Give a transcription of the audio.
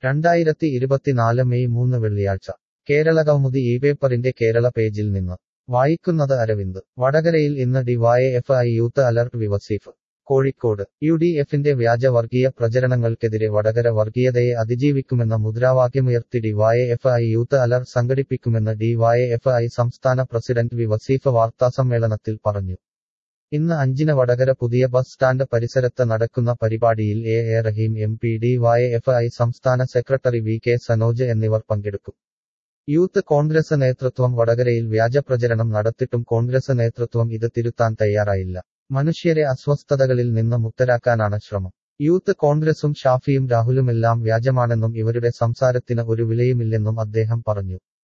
രണ്ടായിരത്തി ഇരുപത്തിനാല് മെയ് മൂന്ന് വെള്ളിയാഴ്ച കേരള കൗമുദി ഈ പേപ്പറിന്റെ കേരള പേജിൽ നിന്ന് വായിക്കുന്നത് അരവിന്ദ് വടകരയിൽ ഇന്ന് ഡിവൈഎഫ്ഐ യൂത്ത് അലർട്ട് വിവസീഫ് കോഴിക്കോട് യു ഡി എഫിന്റെ വ്യാജ വർഗീയ പ്രചരണങ്ങൾക്കെതിരെ വടകര വർഗീയതയെ അതിജീവിക്കുമെന്ന മുദ്രാവാക്യമുയർത്തി ഡിവൈഎഫ്ഐ യൂത്ത് അലർട്ട് സംഘടിപ്പിക്കുമെന്ന് ഡിവൈഎഫ്ഐ സംസ്ഥാന പ്രസിഡന്റ് വി വസീഫ് വാർത്താസമ്മേളനത്തിൽ പറഞ്ഞു ഇന്ന് അഞ്ചിന് വടകര പുതിയ ബസ് സ്റ്റാൻഡ് പരിസരത്ത് നടക്കുന്ന പരിപാടിയിൽ A A Rahim M P DYFI സംസ്ഥാന സെക്രട്ടറി വി കെ സനോജ് എന്നിവർ പങ്കെടുക്കും യൂത്ത് കോൺഗ്രസ് നേതൃത്വം വടകരയിൽ വ്യാജപ്രചരണം നടത്തിയിട്ടും കോൺഗ്രസ് നേതൃത്വം ഇത് തിരുത്താൻ തയ്യാറായില്ല മനുഷ്യരെ അസ്വസ്ഥതകളിൽ നിന്ന് മുക്തരാക്കാനാണ് ശ്രമം യൂത്ത് കോൺഗ്രസും ഷാഫിയും രാഹുലുമെല്ലാം വ്യാജമാണെന്നും ഇവരുടെ സംസാരത്തിന് ഒരു വിലയുമില്ലെന്നും അദ്ദേഹം പറഞ്ഞു